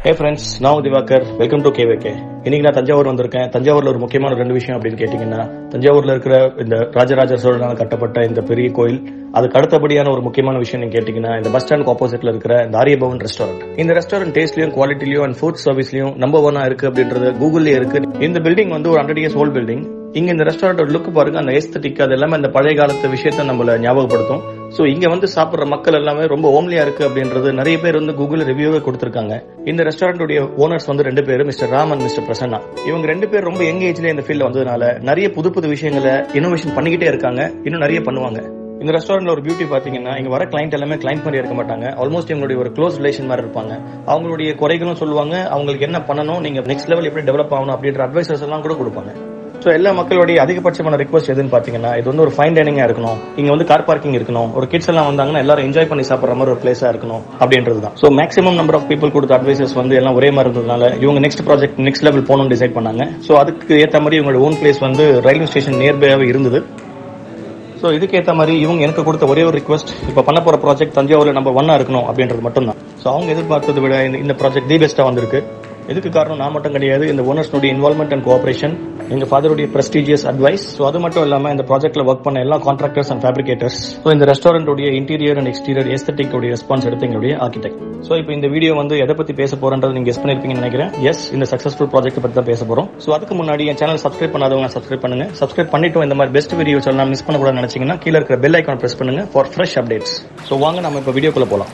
hey friends நான் Diwakar welcome to கேவேகே இன்னைக்கு நான் தஞ்சாவூர் வந்திருக்கேன் தஞ்சாவூர்ல ஒரு முக்கியமான ரெண்டு விஷயம் அப்படின்னு கேட்டீங்கன்னா தஞ்சாவூர்ல இருக்கிற இந்த ராஜராஜ சோழனால் கட்டப்பட்ட இந்த பெரிய கோயில் அதுக்கு அடுத்தபடியான ஒரு முக்கியமான விஷயம் நீங்க கேட்டீங்கன்னா இந்த பஸ் ஸ்டாண்ட் ஆப்போசிட்ல இருக்கிற இந்த ஆரியபவன் ரெஸ்டாரண்ட் இந்த ரெஸ்டாரண்ட் டேஸ்ட்லயும் குவாலிட்டிலயும் அண்ட் ஃபுட் சர்வீஸ்லயும் நம்பர் ஒன்னா இருக்கு அப்படின்றது கூகுள்லயே இருக்கு இந்த பில்டிங் வந்து ஒரு ஹண்ட்ரட் இயர்ஸ் ஓல்ட் பில்டிங் இங்க இந்த ரெஸ்டாரண்ட் லுக் பாருங்க அந்த எஸ்தட்டிக் அது எல்லாமே அந்த பழைய காலத்து விஷயத்த நம்மள ஞாபகப்படுத்தும் சோ இங்க வந்து சாப்பிடுற மக்கள் எல்லாமே ரொம்ப ஓம்லியா இருக்கு அப்படின்றது நிறைய பேர் வந்து கூகுள் ரிவ்யூவே கொடுத்திருக்காங்க இந்த ரெஸ்டாரண்ட்டுடைய ஓனர்ஸ் வந்து ரெண்டு பேரும் mister Ram and mister Prasanna இவங்க ரெண்டு பேர் ரொம்ப யங் ஏஜ்ல இந்த ஃபீல்ட்ல வந்ததுனால நிறைய புது புது விஷயங்களை இனோவேஷன் பண்ணிக்கிட்டே இருக்காங்க இன்னும் நிறைய பண்ணுவாங்க இந்த ரெஸ்டாரண்ட்ல ஒரு பியூட்டி பாத்தீங்கன்னா இங்க வர கிளைண்ட் எல்லாமே கிளைண்ட் மாதிரி இருக்க மாட்டாங்க ஆல்மோஸ்ட் இவங்களுடைய ஒரு க்ளோஸ் ரிலேஷன் மாதிரி இருப்பாங்க அவங்களுடைய குறைகளும் சொல்லுவாங்க அவங்களுக்கு என்ன பண்ணணும் நீங்க நெக்ஸ்ட் லெவல் எப்படி டெவலப் ஆகணும் அப்படின்ற அட்வைசர்ஸ் எல்லாம் கூட கொடுப்பாங்க ஸோ எல்லா மக்களுடைய அதிகபட்சமான ரிக்வஸ்ட் எதுன்னு பாத்தீங்கன்னா இது வந்து ஒரு ஃபைன் டைனிங்கா இருக்கணும் இங்க வந்து கார் பார்க்கிங் இருக்கணும் ஒரு கிட்ஸ் எல்லாம் வந்தாங்கன்னா எல்லாரும் என்ஜாய் பண்ணி சாப்பிடுற மாதிரி ஒரு பிளேஸா இருக்கணும் அப்படின்றது தான் so maximum number of people கொடுத்த அட்வைசஸ் வந்து எல்லாம் ஒரே மாதிரி இருந்ததுனால இவங்க நெக்ஸ்ட் ப்ராஜெக்ட் நெக்ஸ்ட் லெவல் போகணும்னு டிசைட் பண்ணாங்க ஸோ அதுக்கு ஏற்ற மாதிரி இவங்களோட ஓன் பிளேஸ் வந்து ரயில்வே ஸ்டேஷன் நியர்பையாவே இருந்தது ஸோ இதுக்கேற்ற மாதிரி இவங்க எனக்கு கொடுத்த ஒரே ஒரு ரிக்வஸ்ட் இப்போ பண்ண போற ப்ராஜெக்ட் தஞ்சாவூர்ல நம்பர் ஒன்னா இருக்கணும் அப்படின்றது மட்டும் தான் ஸோ அவங்க எதிர்பார்த்ததை விட இந்த- இந்த ப்ராஜெக்ட் தி பெஸ்டா வந்திருக்கு இதுக்கு காரணம் நான் மட்டும் கிடையாது இந்த ஓனர்ஸ்னுடைய இன்வால்மெண்ட் அண்ட் கோஆபரேஷன் எங்க ஃபாதருடைய பிரஸ்டீஜியஸ் அட்வைஸ் ஸோ அது மட்டும் இல்லாம இந்த ப்ராஜெக்ட்ல ஒர்க் பண்ண எல்லா கான்ட்ராக்டர்ஸ் அண்ட் ஃபேப்ரிகேட்டர்ஸ் ஸோ இந்த ரெஸ்டாரண்ட்டுடைய இன்டீரியர் அண்ட் எக்ஸ்டீரியர் எஸ்தட்டிக் உடைய ரெஸ்பான்ஸ் எடுத்து எங்களுடைய ஆர்கிடெக்ட் ஸோ இப்போ இந்த வீடியோ வந்து எதை பத்தி பேச போறன்றது நீங்க கெஸ் பண்ணிருப்பீங்கன்னு நினைக்கிறேன் எஸ் இந்த சக்சஸ்ஃபுல் ப்ராஜெக்ட் பத்தி தான் பேச போறோம் ஸோ அதுக்கு முன்னாடி என் சேனல் சப்ஸ்கிரைப் பண்ணாதவங்க சப்ஸ்கிரைப் பண்ணுங்க சப்ஸ்கிரைப் பண்ணிட்டு இந்த மாதிரி பெஸ்ட் வீடியோஸ் எல்லாம் மிஸ் பண்ணக்கூடாதுன்னு நினைச்சீங்கன்னா கீழே இருக்கிற பெல் ஐக்கான் பிரஸ் பண்ணுங்க ஃபார் ஃப்ரெஷ் அப்டேட்ஸ் ஸோ வாங்க நம்ம இப்போ வீடியோக்குள்ள போலாம்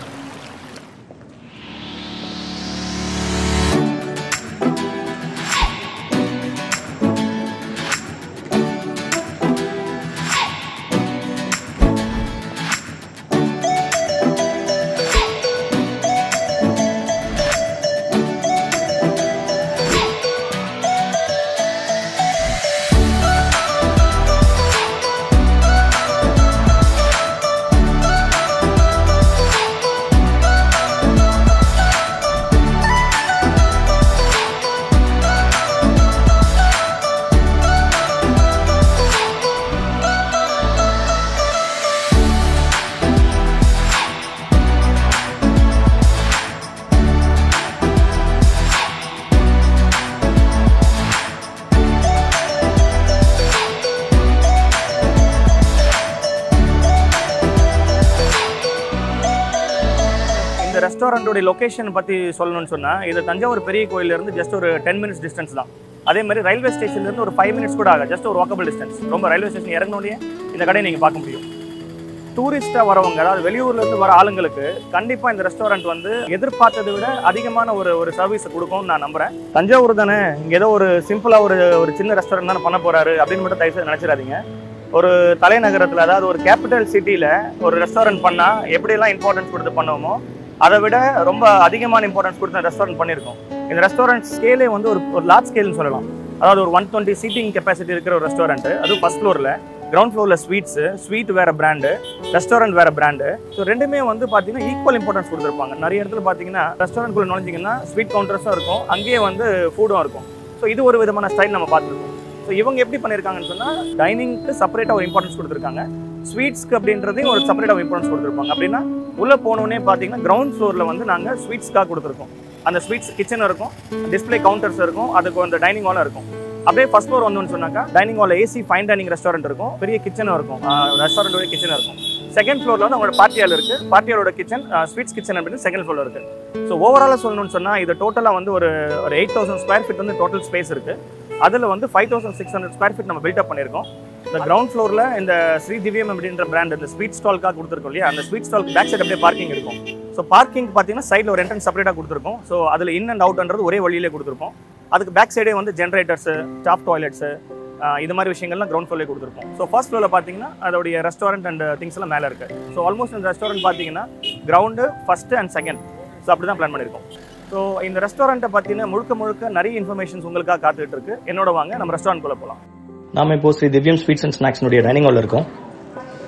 இந்த ரெஸ்டாரண்ட்டோட லொகேஷன் பற்றி சொல்லணும்னு சொன்னால் இது தஞ்சாவூர் பெரிய கோயில்ல இருந்து ஜஸ்ட் ஒரு டென் மினிட்ஸ் டிஸ்டன்ஸ் தான் அதே மாதிரி ரயில்வே ஸ்டேஷன்லேருந்து ஒரு ஃபைவ் மினிட்ஸ் கூட ஆகும் ஜஸ்ட் ஒரு வாக்கபிள் டிஸ்டன்ஸ் ரொம்ப ரயில்வே ஸ்டேஷன் இறங்கினோடனே இந்த கடையை நீங்கள் பார்க்க முடியும் டூரிஸ்டாக வரவங்க அதாவது வெளியூர்ல இருந்து வர ஆளுங்களுக்கு கண்டிப்பாக இந்த ரெஸ்டாரண்ட் வந்து எதிர்பார்த்ததை விட அதிகமான ஒரு ஒரு சர்வீஸ் கொடுக்கும்னு நான் நம்புறேன் தஞ்சாவூர் தானே இங்கே ஏதோ ஒரு சிம்பிளாக ஒரு ஒரு சின்ன ரெஸ்டாரண்ட் தானே பண்ண போறாரு அப்படின்னு மட்டும் தயவுசெய்து நினச்சிடாதீங்க ஒரு தலைநகரத்தில் அதாவது ஒரு கேபிட்டல் சிட்டியில் ஒரு ரெஸ்டாரண்ட் பண்ணால் எப்படியெல்லாம் இம்பார்ட்டன்ஸ் கொடுத்து பண்ணுவோமோ அதை விட ரொம்ப அதிகமான இம்பார்ட்டன்ஸ் கொடுத்து ரெஸ்டாரண்ட் பண்ணியிருக்கோம் இந்த ரெஸ்டாரண்ட் ஸ்கேலே வந்து ஒரு ஒரு லார்ஜ் ஸ்கேல்னு சொல்லலாம் அதாவது ஒரு ஒன் டுவெண்ட்டி சீட்டிங் கெப்பாசிட்டி இருக்கிற ஒரு ரெஸ்டாரண்ட் அதுவும் ஃபர்ஸ்ட் ஃப்ளோரில் கிரவுண்ட் ஃப்ளோரில் ஸ்வீட்ஸு ஸ்வீட் வேற பிராண்டு ரெஸ்டாரண்ட் வேற பிராண்டு ஸோ ரெண்டுமே வந்து பார்த்தீங்கன்னா ஈக்குவல் இம்பார்ட்டன்ஸ் கொடுத்துருப்பாங்க நிறைய இடத்துல பார்த்தீங்கன்னா ரெஸ்டாரண்ட்குள்ள நுழைஞ்சிங்கன்னா ஸ்வீட் கவுண்டர்ஸும் இருக்கும் அங்கேயே வந்து ஃபுட்டும் இருக்கும் ஸோ இது ஒரு விதமான ஸ்டைல் நம்ம பார்த்துருக்கோம் ஸோ இவங்க எப்படி பண்ணியிருக்காங்கன்னு சொன்னால் டைனிங்க்கு செப்பரேட்டாக ஒரு இம்பார்ட்டன்ஸ் கொடுத்துருக்காங்க ஸ்வீட்ஸ்க்கு அப்படின்றதையும் ஒரு செப்பரேட்டாக இம்பார்ட்டன்ஸ் கொடுத்துருப்பாங்க அப்படின்னா உள்ளே போனோடனே பார்த்தீங்கன்னா கிரவுண்ட் ஃப்ளோரில் வந்து நாங்கள் ஸ்வீட்ஸ்க்காக கொடுத்துருக்கோம் அந்த ஸ்வீட்ஸ் கிச்சன் இருக்கும் டிஸ்ப்ளே கவுண்டர்ஸ் இருக்கும் அதுக்கு அந்த டைனிங் ஹாலும் இருக்கும் அப்படியே ஃபர்ஸ்ட் ஃப்ளோர் வந்தோம்னு சொன்னாக்கா டைனிங் ஹாலில் ஏசி ஃபைன் டைனிங் ரெஸ்டாரண்ட் இருக்கும் பெரிய கிச்சனும் இருக்கும் ரெஸ்டாரண்டோட கிச்சன் இருக்கும் செகண்ட் ஃப்ளோரில் வந்து அவங்களோட பார்ட்டி ஹால் இருக்கு பார்ட்டி ஹாலோட கிச்சன் ஸ்வீட்ஸ் கிச்சன் அப்படின்னு செகண்ட் ஃப்ளோர் இருக்கு ஸோ ஓவராலாக சொல்லணும்னு சொன்னால் இது டோட்டலாக வந்து ஒரு ஒரு எயிட் தௌசண்ட் ஸ்கொயர் ஃபீட் வந்து டோட்டல் ஸ்பேஸ் இருக்கு அதில் வந்து five thousand six hundred square feet நம்ம பில்டப் பண்ணியிருக்கோம் இந்த கிரவுண்ட் ஃப்ளோரில் இந்த ஸ்ரீ திவ்யம் அப்படின்ற பிராண்ட் இந்த ஸ்வீட் ஸ்டால்க்காக கொடுத்துருக்கோம் இல்லையா அந்த ஸ்வீட் ஸ்டால் பேக் சைடு அப்படியே பார்க்கிங் இருக்கும் ஸோ பார்க்கிங் பார்த்தீங்கன்னா சைடில் ஒரு என்ட்ரன்ஸ் செப்பரேட்டாக கொடுத்துருக்கோம் ஸோ அதில் இன் அண்ட் அவுட்ன்றது ஒரே வழியிலே கொடுத்துருப்போம் அதுக்கு பேக் சைடே வந்து ஜென்ரேட்டர்ஸு ஸ்டாஃப் டாய்லெட்ஸு இது மாதிரி விஷயங்கள்லாம் கிரவுண்ட் ஃப்ளோர்லேயே கொடுத்துருப்போம் ஸோ ஃபர்ஸ்ட் ஃப்ளோரில் பார்த்தீங்கன்னா அதோடைய ரெஸ்டாரண்ட் அண்ட் திங்ஸ் எல்லாம் மேலே இருக்கு ஸோ ஆல்மோஸ்ட் இந்த ரெஸ்டாரண்ட் பார்த்தீங்கன்னா ground first and second so அப்படி தான் பிளான் பண்ணியிருக்கோம் ஸோ இந்த ரெஸ்டாரண்ட்டை பார்த்தீங்கன்னா முழுக்க முழுக்க நிறைய இன்ஃபர்மேஷன்ஸ் உங்களுக்காக காத்துட்டு இருக்கு என்னோட வாங்க நம்ம ரெஸ்டாரண்ட் குள்ள போகலாம் நாம இப்போ ஸ்ரீ திவ்யம் ஸ்வீட்ஸ் அண்ட் ஸ்நாக்ஸ்னுடைய டைனிங் ஹாலில் இருக்கோம்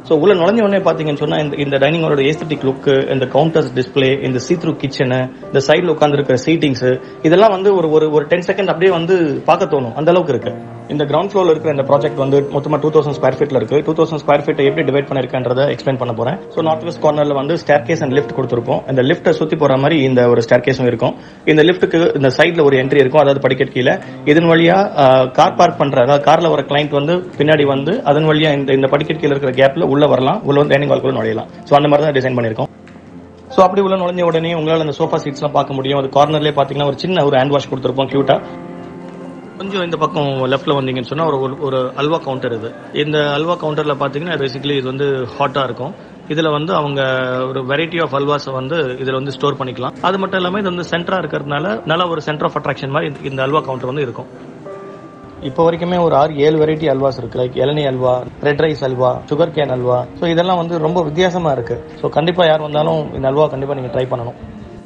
ஸோ உள்ள நுழைஞ்ச உடனே பாத்தீங்கன்னு சொன்னா இந்த இந்த டைனிங் ஹாலோட ஏஸ்தட்டிக் லுக் இந்த கவுண்டர்ஸ் டிஸ்ப்ளே இந்த சீத்ரூ கிச்சனு இந்த சைடில் உட்காந்துருக்கிற சீட்டிங்ஸ் இதெல்லாம் வந்து ஒரு ஒரு ஒரு டென் செகண்ட் அப்படியே வந்து பார்க்க தோணும் அந்த அளவுக்கு இருக்கு இந்த கிரவுண்ட் ஃப்ளோர்ல இருக்கிற இந்த ப்ராஜெக்ட் வந்து மொத்தமா டூ தௌசண்ட் ஸ்கொயர் ஃபீட்ல இருக்கு டூ தௌசண்ட் ஸ்கொயர் ஃபீட் எப்படி டிவைட் பண்ணிருக்கன்றத எக்ஸ்பிளைன் பண்ண போறேன் ஸோ நார்த் வெஸ்ட் கார்னர்ல வந்து ஸ்டேர் கேஸ் அண்ட் லிஃப்ட் கொடுத்துருப்போம் இந்த லிஃப்ட்டை சுத்தி போற மாதிரி இந்த ஒரு ஸ்டேர் கேஸும் இருக்கும் இந்த லிஃப்ட்டுக்கு இந்த சைட்ல ஒரு என்ட்ரி இருக்கும் அதாவது படிக்கட் கீழே இதன் வழியா கார் பார்க் பண்ற அதாவது கார்ல வர கிளைண்ட் வந்து பின்னாடி வந்து அதன் வழியா இந்த இந்த படிக்கட் கீழே இருக்கிற கேப்ல உள்ள வரலாம் உள்ள வந்து டைனிங் ஹால்குள்ள நுழையலாம் ஸோ அந்த மாதிரி தான் டிசைன் பண்ணிருக்கோம் ஸோ அப்படி உள்ள நுழைஞ்ச உடனே உங்களால் அந்த சோஃபா சீட்ஸ்லாம் பார்க்க முடியும் அது கார்னர்லேயே பார்த்தீங்கன்னா ஒரு சின்ன ஒரு ஹேண்ட் வாஷ் கொடுத்துருப்போம் கியூட்டா கொஞ்சம் இந்த பக்கம் லெஃப்ட்ல வந்தீங்கன்னு சொன்னா ஒரு ஒரு- ஒரு அல்வா கவுண்டர் இது இந்த அல்வா கவுண்டர்ல பாத்தீங்கன்னா பேசிக்கலி இது வந்து ஹாட்டா இருக்கும் இதுல வந்து அவங்க ஒரு வெரைட்டி ஆஃப் அல்வாஸை வந்து இதுல வந்து ஸ்டோர் பண்ணிக்கலாம் அது மட்டும் இல்லாம இது வந்து சென்டரா இருக்கிறதுனால நல்ல ஒரு சென்டர் ஆஃப் அட்ராக்ஷன் மாதிரி இந்த- இந்த அல்வா கவுண்டர் வந்து இருக்கும் இப்போ வரைக்குமே ஒரு ஆறு ஏழு வெரைட்டி அல்வாஸ் இருக்கு லைக் இளநீ halwa red rice halwa sugar cane halwa so இதெல்லாம் வந்து ரொம்ப வித்தியாசமா இருக்கு ஸோ கண்டிப்பா யார் வந்தாலும் இந்த அல்வா கண்டிப்பா நீங்க ட்ரை பண்ணணும்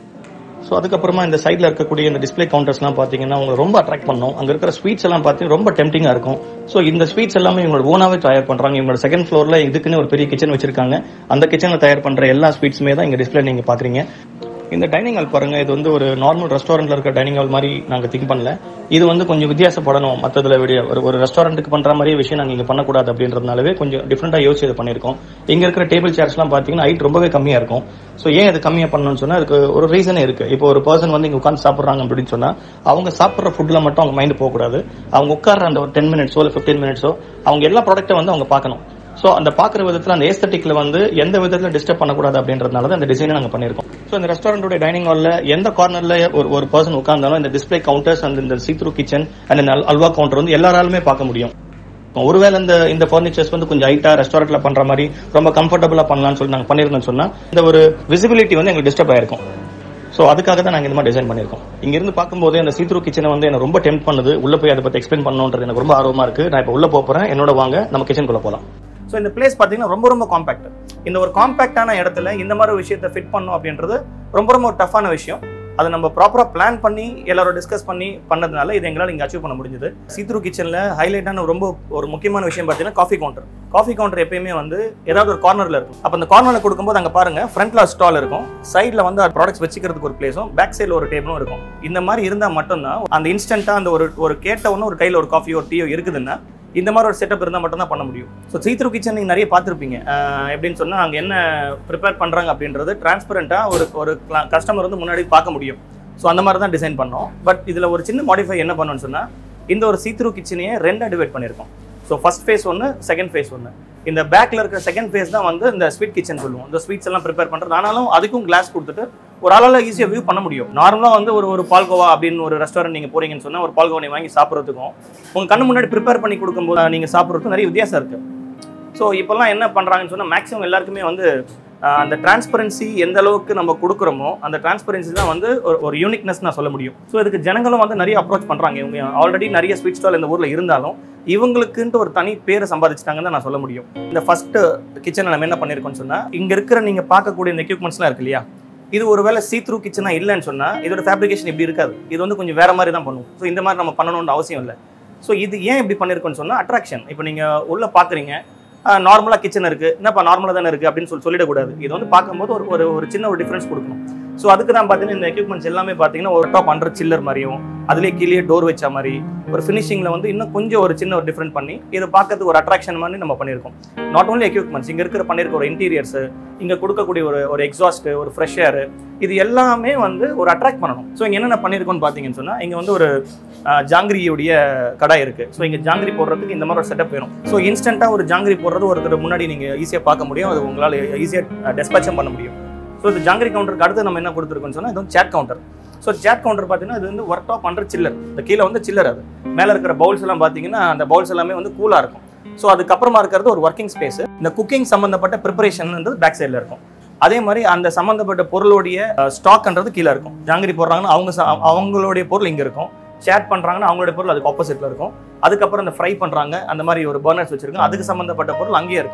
ஸோ அதுக்கப்புறமா இந்த சைடில் இருக்கக்கூடிய இந்த டிஸ்ப்ளே கவுண்டர்ஸ்லாம் பார்த்தீங்கன்னா உங்களை ரொம்ப அட்ராக்ட் பண்ணும் அங்கே இருக்கிற ஸ்வீட்ஸ் எல்லாம் பார்த்தீங்கன்னா ரொம்ப டெம்டிங்காக இருக்கும் ஸோ இந்த ஸ்வீட்ஸ் எல்லாமே இவங்களோட ஓனாவே தயார் பண்ணுறாங்க இவங்களோட செகண்ட் ஃப்ளோரில் இதுக்குன்னு ஒரு பெரிய கிச்சன் வச்சிருக்காங்க அந்த கிச்சனில் தயார் பண்ணுற எல்லா ஸ்வீட்ஸுமே தான் இங்கே டிஸ்ப்ளே நீங்கள் பார்க்குறீங்க இந்த டைனிங் ஹால் பாருங்க இது வந்து ஒரு நார்மல் ரெஸ்டாரண்ட்ல இருக்க டைனிங் ஹால் மாதிரி நாங்க திங்க் பண்ணல இது வந்து கொஞ்சம் வித்தியாசப்படணும் மற்றதுல விட ஒரு ஒரு ரெஸ்டாரண்ட்டுக்கு பண்ற மாதிரி விஷயம் நாங்க இங்க பண்ணக்கூடாது அப்படின்றதுனாலவே கொஞ்சம் டிஃப்ரெண்டா யோசிச்சு இது பண்ணிருக்கோம் இங்க இருக்கிற டேபிள் சேர்ஸ்லாம் பாத்தீங்கன்னா ஹைட் ரொம்பவே கம்மியா இருக்கும் ஸோ ஏன் இது கம்மியா பண்ணணும்னு சொன்னா அதுக்கு ஒரு ரீசனே இருக்கு இப்போ ஒரு பர்சன் வந்து இங்க உட்காந்து சாப்பிடுறாங்க அப்படின்னு சொன்னா அவங்க சாப்பிடுற ஃபுட்ல மட்டும் அவங்க மைண்ட் போகக்கூடாது அவங்க உட்கார்ற அந்த ஒரு டென் மினிட்ஸோ இல்லை ஃபிஃப்டீன் மினிட்ஸோ அவங்க எல்லா ப்ராடக்ட்டை வந்து அவங்க பார்க்கணும் ஸோ அந்த பார்க்குற விதத்தில் அந்த ஏஸ்தட்டிக்ல வந்து எந்த விதத்தில் டிஸ்டர்ப் பண்ணக்கூடாது அப்படின்றதுனால தான் இந்த டிசைனை நாங்கள் பண்ணியிருக்கோம் ஸோ இந்த ரெஸ்டாரண்டோட டைனிங் ஹாலில் எந்த கார்னர்ல ஒரு ஒரு பர்சன் உட்கார்ந்தாலும் இந்த டிஸ்ப்ளே கவுண்டர்ஸ் அண்ட் இந்த சீத்ரூ கிச்சன் அண்ட் இந்த அல்வா கவுண்டர் வந்து எல்லாராலுமே பார்க்க முடியும் ஒருவேளை இந்த இந்த ஃபர்னிச்சர்ஸ் வந்து கொஞ்சம் ஹைட்டா ரெஸ்டாரண்ட்ல பண்ற மாதிரி ரொம்ப கம்ஃபர்டபுளா பண்ணலாம்னு சொல்லி நாங்க பண்ணிருந்தோம் சொன்னா இந்த ஒரு விசிபிலிட்டி வந்து எங்களுக்கு டிஸ்டர்ப் ஆயிருக்கும் ஸோ அதுக்காக தான் நாங்கள் இந்த மாதிரி டிசைன் பண்ணியிருக்கோம் இங்க இருந்து பார்க்கும்போது அந்த சீத்ரூ கிச்சனை வந்து எனக்கு ரொம்ப டெம்ப் பண்ணுது உள்ள போய் அதை பத்தி எக்ஸ்பிளைன் பண்ணணுன்றது எனக்கு ரொம்ப ஆர்வமா இருக்கு நான் இப்போ உள்ள போப் போறேன் என்னோட வாங்க நம்ம கிச்சனுக்குள்ள போலாம் ஸோ இந்த பிளேஸ் பார்த்தீங்கன்னா ரொம்ப ரொம்ப காம்பேக்ட் இந்த ஒரு காம்பேக்டான இடத்துல இந்த மாதிரி ஒரு விஷயத்தை ஃபிட் பண்ணும் அப்படின்றது ரொம்ப ரொம்ப ஒரு டஃப்பான விஷயம் அதை நம்ம ப்ராப்பராக பிளான் பண்ணி எல்லாரும் டிஸ்கஸ் பண்ணி பண்ணதுனால இது எங்களால் இங்கே அச்சீவ் பண்ண முடிஞ்சது சீத்ரூ கிச்சனில் ஹைலைட்டான ரொம்ப ஒரு முக்கியமான விஷயம் பார்த்தீங்கன்னா காஃபி கவுண்டர் காஃபி கவுண்டர் எப்பயுமே வந்து ஏதாவது ஒரு கார்னரில் இருக்கும் அப்போ அந்த கார்னரில் கொடுக்கும்போது அங்கே பாருங்க ஃப்ரண்ட்ல ஸ்டால் இருக்கும் சைடில் வந்து ப்ராடக்ட்ஸ் வச்சுக்கிறதுக்கு ஒரு பிளேஸும் பேக் சைடில் ஒரு டேபிளும் இருக்கும் இந்த மாதிரி இருந்தால் மட்டும்தான் அந்த இன்ஸ்டன்ட்டாக அந்த ஒரு ஒரு கேட்ட ஒன்று ஒரு கையில் ஒரு காஃபியோ டீயோ இருக்குதுன்னா இந்த மாதிரி ஒரு செட்டப் இருந்தால் மட்டும் தான் பண்ண முடியும் ஸோ சீத்ரு கிச்சன் நீங்கள் நிறைய பார்த்துருப்பீங்க எப்படின்னு சொன்னால் அங்கே என்ன ப்ரிப்பேர் பண்ணுறாங்க அப்படின்றது டிரான்ஸ்பரண்ட்டாக ஒரு ஒரு கஸ்டமர் வந்து முன்னாடி பார்க்க முடியும் ஸோ அந்த மாதிரி தான் டிசைன் பண்ணோம் பட் இதில் ஒரு சின்ன மாடிஃபை என்ன பண்ணணும்னு சொன்னால் இந்த ஒரு சீத்ரு கிச்சனையே ரெண்டாக டிவைட் பண்ணியிருக்கோம் ஸோ ஃபர்ஸ்ட் ஃபேஸ் ஒன்று செகண்ட் ஃபேஸ் ஒன்று இந்த பேக்கில் இருக்கிற செகண்ட் ஃபேஸ் தான் வந்து இந்த ஸ்வீட் கிச்சன் சொல்லுவோம் இந்த ஸ்வீட்ஸ் எல்லாம் ப்ரிப்பேர் பண்ணுறது ஆனாலும் அதுக்கும் கிளாஸ் கொடுத்துட்டு ஒரு ஆளால் ஈஸியாக வியூ பண்ண முடியும் நார்மலாக வந்து ஒரு ஒரு பால்கோவா அப்படின்னு ஒரு ரெஸ்டாரண்ட் நீங்கள் போறீங்கன்னு சொன்னால் ஒரு பால்கோவா நீங்க வாங்கி சாப்பிட்றதுக்கும் உங்கள் கண்ணு முன்னாடி ப்ரிப்பேர் பண்ணி கொடுக்கும்போது நீங்கள் சாப்பிட்றதுக்கும் நிறைய வித்தியாசம் இருக்குது ஸோ இப்போல்லாம் என்ன பண்ணுறாங்கன்னு சொன்னால் மேக்ஸிமம் எல்லாருக்குமே வந்து ஆஹ், அந்த டிரான்ஸ்பரன்சி எந்த அளவுக்கு நம்ம கொடுக்குறோமோ அந்த டிரான்ஸ்பரன்சி தான் வந்து ஒரு ஒரு யூனிக்னஸ் நான் சொல்ல முடியும் ஸோ இதுக்கு ஜனங்களும் வந்து நிறைய அப்ரோச் பண்ணுறாங்க இவங்க ஆல்ரெடி நிறைய ஸ்வீட் ஸ்டால் இந்த ஊரில் இருந்தாலும் இவங்களுக்குன்ட்டு ஒரு தனி பேரை சம்பாதிச்சிட்டாங்கன்னு தான் நான் சொல்ல முடியும் இந்த ஃபர்ஸ்ட் கிச்சனை நம்ம என்ன பண்ணியிருக்கோம்னு சொன்னால் இங்கே இருக்கிற நீங்கள் பார்க்கக்கூடிய இந்த எக்யூப்மெண்ட்ஸ்லாம் இருக்கு இல்லையா இது ஒருவேளை சீ த்ரூ கிச்சனா இல்லைன்னு சொன்னா இதோட ஃபேப்ரிகேஷன் இப்படி இருக்காது இது வந்து கொஞ்சம் வேற மாதிரி தான் பண்ணும் ஸோ இந்த மாதிரி நம்ம பண்ணணும்னு அவசியம் இல்லை ஸோ இது ஏன் இப்படி பண்ணிருக்கோம்னு சொன்னா அட்ராக்ஷன் இப்போ நீங்க உள்ள பாக்குறீங்க நார்மலா கிச்சன் இருக்கு என்னப்பா நார்மலா தானே இருக்கு அப்படின்னு சொல்லி சொல்லிடக்கூடாது இது வந்து பார்க்கும்போது ஒரு ஒரு ஒரு சின்ன ஒரு டிஃபரன்ஸ் கொடுக்கணும் ஸோ அதுக்கு தான் பார்த்தீங்கன்னா இந்த எக்யூப்மெண்ட்ஸ் எல்லாமே பார்த்தீங்கன்னா ஒரு டாப் ஹண்ட்ரட் சில்லர் மாதிரியும் அதுலேயே கீழே டோர் வச்ச மாதிரி ஒரு ஃபினிஷிங்கில் வந்து இன்னும் கொஞ்சம் ஒரு சின்ன ஒரு டிஃப்ரெண்ட் பண்ணி இதை பார்க்கறதுக்கு ஒரு அட்ராக்ஷன் மாதிரி நம்ம பண்ணியிருக்கோம் நாட் ஓன்லி எக்யூப்மெண்ட்ஸ் இங்கே இருக்கிற பண்ணியிருக்க ஒரு இன்டீரியர்ஸ் இங்கே கொடுக்கக்கூடிய ஒரு ஒரு எக்ஸாஸ்ட் ஒரு ஃப்ரெஷ் ஏர் இது எல்லாமே வந்து ஒரு அட்ராக்ட் பண்ணணும் ஸோ இங்கே என்னென்ன பண்ணியிருக்கோம்னு பார்த்தீங்கன்னு சொன்னால் இங்கே வந்து ஒரு ஆஹ், ஜாங்கிரியுடைய கடை இருக்குது ஸோ இங்கே ஜாங்கிரி போடுறதுக்கு இந்த மாதிரி ஒரு செட்டப் வேணும் ஸோ இன்ஸ்டண்ட்டாக ஒரு ஜாங்கிரி போடுறது ஒருத்தர் முன்னாடி நீங்கள் ஈஸியாக பார்க்க முடியும் அது உங்களால் ஈஸியாக டெஸ்பேச்சும் பண்ண முடியும் ஸோ இந்த ஜாங்கிரி கவுண்டருக்கு அடுத்து நம்ம என்ன கொடுத்துருக்கோம்னு சொன்னால் இது வந்து chaat counter so chaat counter பார்த்தீங்கன்னா இது வந்து ஒர்க் டாப் பண்ணுற சில்லர் இந்த கீழே வந்து சில்லர் அது மேலே இருக்கிற பவுல்ஸ் எல்லாம் பார்த்தீங்கன்னா அந்த பவுல்ஸ் எல்லாமே வந்து கூலாக இருக்கும் ஸோ அதுக்கப்புறமா இருக்கிறது ஒரு ஒர்க்கிங் ஸ்பேஸ் இந்த குக்கிங் சம்மந்தப்பட்ட ப்ரிப்பரேஷன்ன்றது பேக் சைடில் இருக்கும் அதே மாதிரி அந்த சம்மந்தப்பட்ட பொருளுடைய ஸ்டாக்ன்றது கீழே இருக்கும் ஜாங்கிரி போடுறாங்கன்னா அவங்க ச- அவங்களுடைய பொருள் இங்கே இருக்கும் சேட் பண்ணுறாங்கன்னா அவங்களுடைய பொருள் அதுக்கு ஆப்போசிட்டில் இருக்கும் அதுக்கப்புறம் இந்த ஃப்ரை பண்ணுறாங்க அந்த மாதிரி ஒரு பர்னர்ஸ் வச்சிருக்கோம் அதுக்கு சம்மந்தப்பட்ட பொருள் அங்கேயே இருக்கும்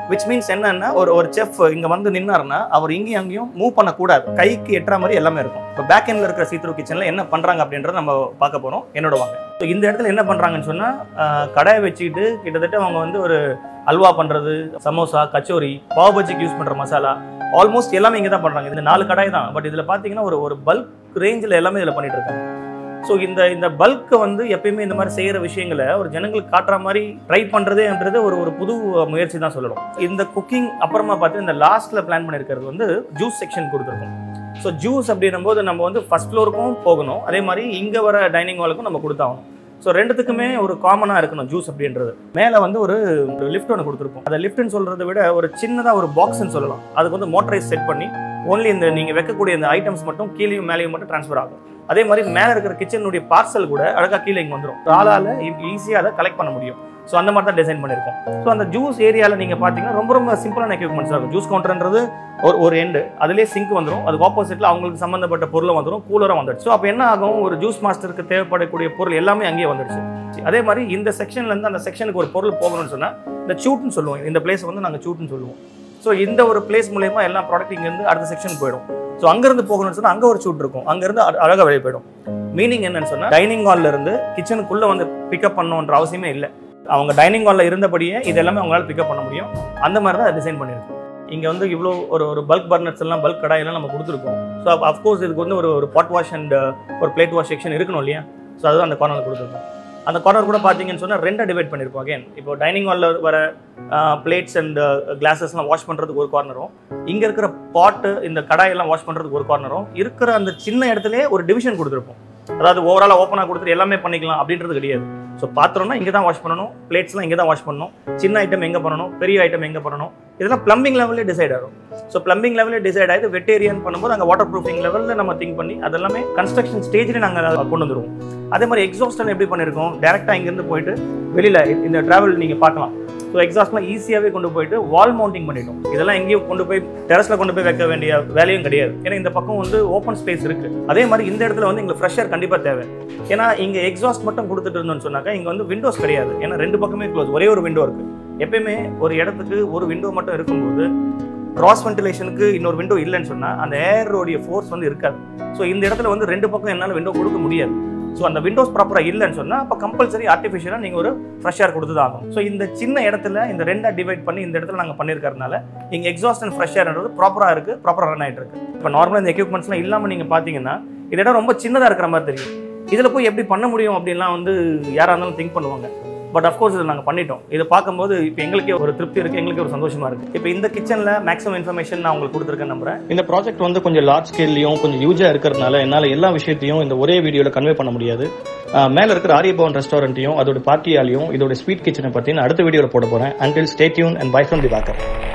விச் மீன்ஸ் என்னன்னா ஒரு ஒரு செஃப் இங்க வந்து நின்னாருன்னா அவர் இங்கேயும் அங்கேயும் மூவ் பண்ணக்கூடாது கைக்கு எட்டுற மாதிரி எல்லாமே இருக்கும் இப்போ பேக் எண்ட்ல இருக்கிற சீத்ரூ கிச்சன்ல என்ன பண்றாங்க அப்படின்றத நம்ம பார்க்க போறோம் என்னோட வாங்க So, இந்த இடத்துல என்ன பண்றாங்கன்னு சொன்னா ஆஹ், கடாயை வச்சுக்கிட்டு கிட்டத்தட்ட அவங்க வந்து ஒரு அல்வா பண்றது சமோசா கச்சோரி பாவ் பஜ்ஜிக்கு யூஸ் பண்ற மசாலா ஆல்மோஸ்ட் எல்லாமே இங்க தான் பண்றாங்க இந்த நாலு கடாய் தான் பட் இதுல பாத்தீங்கன்னா ஒரு ஒரு பல்க் ரேஞ்சில் எல்லாமே இதுல பண்ணிட்டு இருக்காங்க ஸோ இந்த இந்த பல்க்கை வந்து எப்பயுமே இந்த மாதிரி செய்யற விஷயங்களை ஒரு ஜனங்களுக்கு காட்டுற மாதிரி ட்ரை பண்றதேன்றது ஒரு ஒரு புது முயற்சி தான் சொல்லணும் இந்த குக்கிங் அப்புறமா பார்த்து இந்த லாஸ்ட்ல பிளான் பண்ணியிருக்கிறது வந்து ஜூஸ் செக்ஷன் கொடுத்துருக்கோம் ஸோ ஜூஸ் அப்படின்னும் போது நம்ம வந்து ஃபர்ஸ்ட் ஃப்ளோருக்கும் போகணும் அதே மாதிரி இங்க வர டைனிங் ஹாலுக்கும் நம்ம கொடுத்தாகணும் ஸோ ரெண்டுத்துக்குமே ஒரு காமனாக இருக்கணும் ஜூஸ் அப்படின்றது மேலே வந்து ஒரு லிஃப்ட் ஒன்று கொடுத்துருப்போம் அந்த லிஃப்ட்னு சொல்றதை விட ஒரு சின்னதாக ஒரு பாக்ஸ்னு சொல்லலாம் அதுக்கு வந்து மோட்டரைஸ் செட் பண்ணி ஒன்லி இந்த நீங்கள் வைக்கக்கூடிய இந்த ஐட்டம்ஸ் மட்டும் கீழேயும் மேலேயும் மட்டும் ட்ரான்ஸ்ஃபர் ஆகும் அதே மாதிரி மேலே இருக்கிற கிச்சனுடைய பார்சல் கூட அழகாக கீழே இங்கே வந்துடும் ஆளால் ஈஸியாக அதை கலெக்ட் பண்ண முடியும் ஸோ அந்த மாதிரி தான் டிசைன் பண்ணியிருக்கோம் ஸோ அந்த ஜூஸ் ஏரியாவில் நீங்கள் பார்த்தீங்கன்னா ரொம்ப ரொம்ப சிம்பிளான எக்யூப்மெண்ட்ஸ் இருக்கும் ஜூஸ் கவுண்டர்ன்றது ஒரு ஒரு எண்டு அதுலேயே சிங்க் வந்துடும் அதுக்கு ஆப்போசிட்டில் அவங்களுக்கு சம்மந்தப்பட்ட பொருளும் வந்துடும் கூலரும் வந்துடுச்சு ஸோ அப்போ என்ன ஆகும் ஒரு ஜூஸ் மாஸ்டருக்கு தேவைப்படக்கூடிய பொருள் எல்லாமே அங்கேயே வந்துடுச்சு அதே மாதிரி இந்த செக்ஷன்லேருந்து அந்த செக்ஷனுக்கு ஒரு பொருள் போகணும்னு சொன்னால் இந்த சூட்னு சொல்லுவோம் இந்த பிளேஸ் வந்து நாங்கள் சூட்னு சொல்லுவோம் ஸோ இந்த ஒரு பிளேஸ் மூலயமா எல்லா ப்ராடக்ட் இங்கேருந்து அடுத்த செக்ஷன் போயிடும் ஸோ அங்கேருந்து போகணும்னு சொன்னால் அங்கே ஒரு சூட் இருக்கும் அங்கேருந்து அழகாக வெளியே போயிடும் மீனிங் என்னன்னு சொன்னால் டைனிங் ஹாலில் இருந்து கிச்சனுக்குள்ளே வந்து பிக்கப் பண்ணணுன்ற அவசியமே இல்லை அவங்க டைனிங் ஹாலில் இருந்தபடியே இது எல்லாமே அவங்களால பிக்கப் பண்ண முடியும் அந்த மாதிரி தான் டிசைன் பண்ணியிருக்கோம் இங்கே வந்து இவ்வளோ ஒரு ஒரு பல்க் பர்னர்ஸ் எல்லாம் பல்க் கடாயெல்லாம் நம்ம கொடுத்துருக்கோம் ஸோ அஃப்கோர்ஸ் இதுக்கு வந்து ஒரு ஒரு பாட் வாஷ் அண்ட் ஒரு பிளேட் வாஷ் செக்ஷன் இருக்கணும் இல்லையா ஸோ அதுதான் அந்த கார்னரில் கொடுத்துருக்கோம் அந்த கார்னர் கூட பார்த்தீங்கன்னு சொன்னால் ரெண்டாக டிவைட் பண்ணியிருப்போம் அகைன் இப்போ டைனிங் ஹாலில் வர பிளேட்ஸ் அண்ட் கிளாஸஸ்லாம் வாஷ் பண்ணுறதுக்கு ஒரு கார்னரும் இங்கே இருக்கிற பாட்டு இந்த கடாயெல்லாம் வாஷ் பண்ணுறதுக்கு ஒரு கார்னரும் இருக்கிற அந்த சின்ன இடத்துலயே ஒரு டிவிஷன் கொடுத்துருப்போம் அதாவது ஓவராலாக ஓப்பனாக கொடுத்துட்டு எல்லாமே பண்ணிக்கலாம் அப்படின்றது கிடையாது ஸோ பாத்திரம்னா இங்கே தான் வாஷ் பண்ணணும் பிளேட்ஸ்லாம் இங்கே தான் வாஷ் பண்ணணும் சின்ன ஐட்டம் எங்கே பண்ணணும் பெரிய ஐட்டம் எங்கே பண்ணணும் இதெல்லாம் பிளம்பிங் லெவலே டிசைட் ஆகும் ஸோ பிளம்பிங் லெவலே டிசைட் ஆகிது வெட்டேரியன் பண்ணும்போது அங்கே வாட்டர் ப்ரூஃபிங் லெவலில் நம்ம திங்க் பண்ணி அதெல்லாமே கன்ஸ்ட்ரக்ஷன் ஸ்டேஜில் நாங்கள் கொண்டு வந்துருவோம் அதே மாதிரி எக்ஸாஸ்டன் எப்படி பண்ணியிருக்கோம் டேரெக்டாக இங்கேருந்து போயிட்டு வெளியில் இந்த ட்ராவல் நீங்கள் பார்க்கலாம் ஸோ எக்ஸாஸ்ட்லாம் ஈஸியாகவே கொண்டு போயிட்டு வால் மவுண்டிங் பண்ணிட்டோம் இதெல்லாம் எங்கேயும் கொண்டு போய் டெரஸில் கொண்டு போய் வைக்க வேண்டிய வேலையும் கிடையாது ஏன்னா இந்த பக்கம் வந்து ஓப்பன் ஸ்பேஸ் இருக்கு அதே மாதிரி இந்த இடத்துல வந்து எங்களுக்கு ஃப்ரெஷர் கண்டிப்பாக தேவை ஏன்னா இங்கே எக்ஸாஸ்ட் மட்டும் கொடுத்துட்டு இருந்தோம்னு சொன்னாக்கா இங்கே வந்து விண்டோஸ் கிடையாது ஏன்னா ரெண்டு பக்கமே க்ளோஸ் ஒரே ஒரு விண்டோ இருக்கு எப்பயுமே ஒரு இடத்துக்கு ஒரு விண்டோ மட்டும் இருக்கும்போது கிராஸ் வென்டிலேஷனுக்கு இன்னொரு விண்டோ இல்லைன்னு சொன்னால் அந்த ஏரோடைய ஃபோர்ஸ் வந்து இருக்காது ஸோ இந்த இடத்துல வந்து ரெண்டு பக்கம் என்னால் விண்டோ கொடுக்க முடியாது ஸோ அந்த விண்டோஸ் ப்ராப்பராக இல்லைன்னு சொன்னால் அப்போ கம்பல்சரி ஆர்டிஃபிஷியலாக நீங்கள் ஒரு ஃப்ரெஷ் ஏர் கொடுத்து தான் ஆகும் ஸோ இந்த சின்ன இடத்துல இந்த ரெண்டாக டிவைட் பண்ணி இந்த இடத்துல நாங்கள் பண்ணியிருக்கறதுனால இங்கே எக்ஸாஸ்ட் அண்ட் ஃப்ரெஷ் ஏர்ன்றது ப்ராப்பராக இருக்குது ப்ராப்பராக ரன் ஆகிட்டு இருக்கு இப்போ நார்மலாக இந்த எக்யூப்மெண்ட்ஸ்லாம் இல்லாமல் நீங்கள் பார்த்தீங்கன்னா இந்த இடம் ரொம்ப சின்னதாக இருக்கிற மாதிரி தெரியும் இதில் போய் எப்படி பண்ண முடியும் அப்படின்லாம் வந்து யாராக இருந்தாலும் திங்க் பண்ணுவாங்க பட் அஃப்கோர்ஸ் இதை நாங்கள் பண்ணிட்டோம் இதை பார்க்கும்போது இப்போ எங்களுக்கே ஒரு திருப்தி இருக்குது எங்களுக்கே ஒரு சந்தோஷமா இருக்குது இப்போ இந்த கிச்சனில் மேக்ஸிமம் இன்ஃபர்மேஷன் நான் உங்களுக்கு கொடுத்துருக்கேன் நம்புறேன் இந்த ப்ராஜெக்ட் வந்து கொஞ்சம் லார்ஜ் ஸ்கேல்லையும் கொஞ்சம் யூஜா இருக்கிறதுனால என்னால எல்லா விஷயத்தையும் இந்த ஒரே வீடியோல கன்வே பண்ண முடியாது ஆஹ் மேல இருக்கிற ஆரியபவன் ரெஸ்டாரண்ட்டையும் அதோட பார்ட்டியாலையும் இதோட ஸ்வீட் கிச்சனை பத்தி நான் அடுத்த வீடியோல போட போறேன் until stay tuned and bye from the Baker